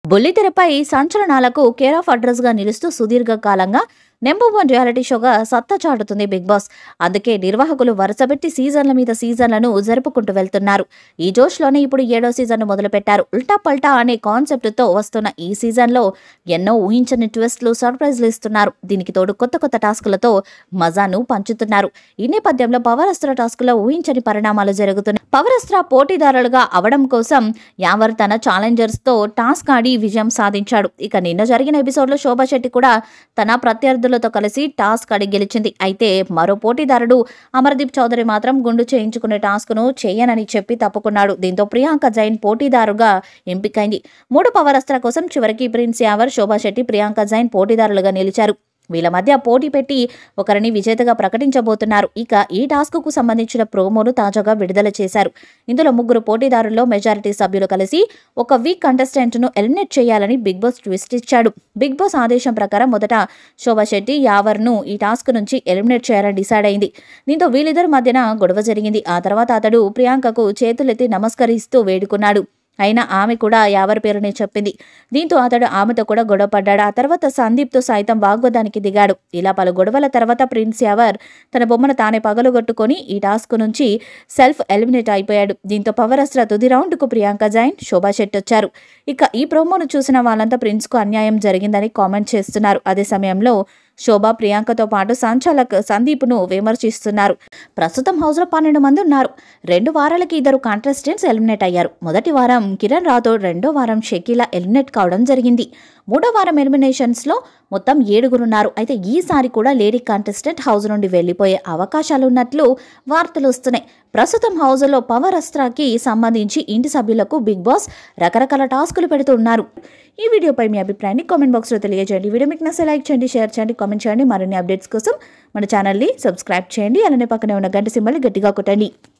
బుల్లితెరపై సంచలనాలకు care of address గా నిలుస్తూ సుదీర్ఘకాలంగా నెంబర్ వన్ రియాలిటీ షోగా సత్తా చాటుతుంది బిగ్ బాస్ అందుకే నిర్వాహకులు వరుసపెట్టి సీజన్ల మీద సీజన్లను జరుపుకుంటూ వెళ్తున్నారు ఈ జోష్లోనే ఇప్పుడు ఏడో సీజన్ మొదలుపెట్టారు ఉల్టా పల్టా అనే కాన్సెప్ట్తో వస్తున్న ఈ సీజన్లో ఎన్నో ఊహించని ట్విస్ట్లు సర్ప్రైజ్లు ఇస్తున్నారు దీనికి తోడు కొత్త కొత్త టాస్కులతో మజాను పంచుతున్నారు ఈ నేపథ్యంలో పవర్ అస్త్ర టాస్కులో ఊహించని పరిణామాలు జరుగుతున్నాయి పవర్ అస్త్ర పోటీదారులుగా అవడం కోసం యావర్ తన ఛాలెంజర్స్ తో టాస్క్ ఆడి విజయం సాధించాడు ఇక నిన్న జరిగిన ఎపిసోడ్లో శోభా శెట్టి కూడా తన ప్రత్యర్థులతో కలిసి టాస్క్ ఆడి గెలిచింది అయితే మరో పోటీదారుడు అమర్దీప్ చౌదరి మాత్రం గుండు చేయించుకునే టాస్క్ను చేయనని చెప్పి తప్పుకున్నాడు దీంతో ప్రియాంక జైన్ పోటీదారుగా ఎంపికైంది మూడు పవర్ అస్త్ర కోసం చివరికి ప్రిన్స్ యావర్ శోభా శెట్టి ప్రియాంక జైన్ పోటీదారులుగా నిలిచారు వీళ్ళ మధ్య పోటీ పెట్టి ఒకరిని విజేతగా ప్రకటించబోతున్నారు ఇక ఈ టాస్క్కు సంబంధించిన ప్రోమోను తాజాగా విడుదల చేశారు ఇందులో ముగ్గురు పోటీదారుల్లో మెజారిటీ సభ్యులు కలిసి ఒక వీక్ కంటెస్టెంట్ను ఎలిమినేట్ చేయాలని బిగ్ బాస్ ట్విస్ట్ ఇచ్చాడు బిగ్ బాస్ ఆదేశం ప్రకారం మొదట శోభా శెట్టి యావర్ను ఈ టాస్క్ నుంచి ఎలిమినేట్ చేయాలని డిసైడ్ అయింది దీంతో వీళ్ళిద్దరి మధ్యన గొడవ జరిగింది ఆ తర్వాత అతడు ప్రియాంకకు చేతులెత్తి నమస్కరిస్తూ వేడుకున్నాడు అయినా ఆమె కూడా యావర్ పేరునే చెప్పింది దీంతో అతడు ఆమెతో కూడా గొడవ పడ్డాడు ఆ తర్వాత సందీప్తో సైతం వాగ్వాదానికి దిగాడు ఇలా పలు గొడవల తర్వాత ప్రిన్స్ యావర్ తన బొమ్మను తానే పగలగొట్టుకొని ఈ టాస్క్ నుంచి సెల్ఫ్ ఎలిమినేట్ అయిపోయాడు దీంతో పవర్ అస్త్ర తుది రౌండ్కు ప్రియాంక జైన్ శోభా శెట్టి వచ్చారు ఇక ఈ ప్రోమోను చూసిన వాళ్ళంతా ప్రిన్స్కు అన్యాయం జరిగిందని కామెంట్ చేస్తున్నారు అదే సమయంలో శోభ ప్రియాంకతో పాటు సంచాలక్ సందీప్ను విమర్శిస్తున్నారు ప్రస్తుతం హౌస్లో పన్నెండు మంది ఉన్నారు రెండు వారాలకి ఇద్దరు కాంటెస్టెంట్స్ ఎలిమినేట్ అయ్యారు మొదటి వారం కిరణ్ రాథోడ్ రెండో వారం షకీలా ఎలిమినేట్ కావడం జరిగింది మూడో వారం ఎలిమినేషన్స్లో మొత్తం ఏడుగురున్నారు అయితే ఈసారి కూడా లేడీ కాంటెస్టెంట్ హౌస్ నుండి వెళ్ళిపోయే అవకాశాలు ఉన్నట్లు వార్తలు వస్తున్నాయి ప్రస్తుతం హౌస్లో పవర్ అస్త్రాకి సంబంధించి ఇంటి సభ్యులకు బిగ్ బాస్ రకరకాల టాస్కులు పెడుతున్నారు ఈ వీడియోపై మీ అభిప్రాయాన్ని కామెంట్ బాక్స్లో తెలియజేయండి వీడియో మీకు నచ్చే లైక్ చేయండి షేర్ చేయండి కామెంట్ చేయండి మరిన్ని అప్డేట్స్ కోసం మన ఛానల్ని సబ్స్క్రైబ్ చేయండి అలానే పక్కనే ఉన్న గంట సింబల్ని గట్టిగా కొట్టండి